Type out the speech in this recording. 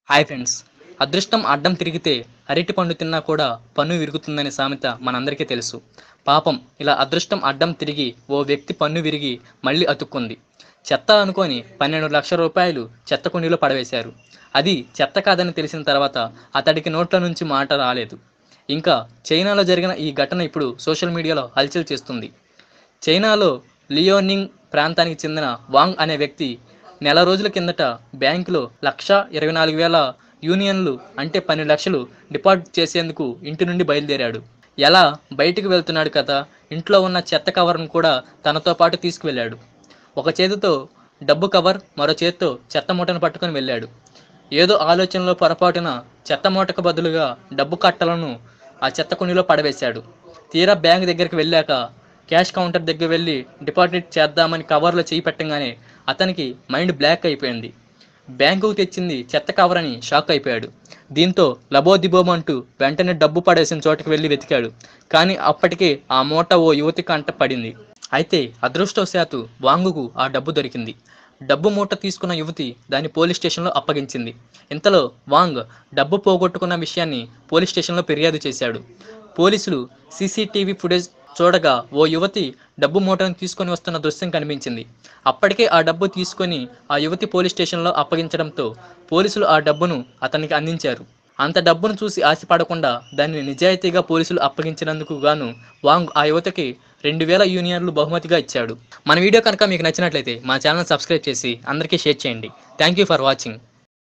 hi friends అదృష్టం అడ్డం తిరిగితే అరటి పండు తిన్నా కూడా పన్ను విరుగుతుందనే సామెత మనందరికీ తెలుసు పాపం ఇలా అదృష్టం అడ్డం తిరిగి ఓ వ్యక్తి పన్ను విరిగి మళ్ళీ అతుక్కుంది చెత్త అనుకొని పన్నెండు లక్షల రూపాయలు చెత్త కుండీలో పడవేశారు అది చెత్త కాదని తెలిసిన తర్వాత అతడికి నోట్ల నుంచి మాట రాలేదు ఇంకా చైనాలో జరిగిన ఈ ఘటన ఇప్పుడు సోషల్ మీడియాలో హల్చల్ చేస్తుంది చైనాలో లియోనింగ్ ప్రాంతానికి చెందిన వాంగ్ అనే వ్యక్తి నెల రోజుల కిందట బ్యాంకులో లక్ష ఇరవై నాలుగు వేల యూనియన్లు అంటే పన్నెండు లక్షలు డిపాజిట్ చేసేందుకు ఇంటి నుండి బయలుదేరాడు ఎలా బయటికి వెళ్తున్నాడు కదా ఇంట్లో ఉన్న చెత్త కవర్ను కూడా తనతో పాటు తీసుకువెళ్ళాడు ఒక చేతితో డబ్బు కవర్ మరో చేతితో చెత్త మూటను పట్టుకొని వెళ్ళాడు ఏదో ఆలోచనలో పొరపాటున చెత్త మూటకు బదులుగా డబ్బు కట్టలను ఆ చెత్త కుండీలో పడవేశాడు తీరా బ్యాంక్ దగ్గరికి వెళ్ళాక క్యాష్ కౌంటర్ దగ్గర వెళ్ళి డిపాజిట్ చేద్దామని కవర్లో చేయి పెట్టగానే అతనికి మైండ్ బ్లాక్ అయిపోయింది బ్యాంకుకు తెచ్చింది చెత్త కవర్ అని షాక్ అయిపోయాడు దీంతో లబోదిబోం అంటూ వెంటనే డబ్బు పడేసిన చోటుకు వెళ్ళి వెతికాడు కానీ అప్పటికే ఆ మూట ఓ యువతి కంట పడింది అయితే అదృష్టవశాత్తు వాంగుకు ఆ డబ్బు దొరికింది డబ్బు మూట తీసుకున్న యువతి దాన్ని పోలీస్ స్టేషన్లో అప్పగించింది ఇంతలో వాంగ్ డబ్బు పోగొట్టుకున్న విషయాన్ని పోలీస్ స్టేషన్లో ఫిర్యాదు చేశాడు పోలీసులు సీసీటీవీ ఫుటేజ్ చూడగా ఓ యువతి డబ్బు మూటను తీసుకొని వస్తున్న దృశ్యం కనిపించింది అప్పటికే ఆ డబ్బు తీసుకొని ఆ యువతి పోలీస్ స్టేషన్లో అప్పగించడంతో పోలీసులు ఆ డబ్బును అతనికి అందించారు అంత డబ్బును చూసి ఆశపడకుండా దాన్ని నిజాయితీగా పోలీసులు అప్పగించినందుకు గాను వాంగ్ ఆ యువతకి రెండు వేల యూనియన్లు బహుమతిగా ఇచ్చాడు మన వీడియో కనుక మీకు నచ్చినట్లయితే మా ఛానల్ సబ్స్క్రైబ్ చేసి అందరికీ షేర్ చేయండి థ్యాంక్ యూ ఫర్ వాచింగ్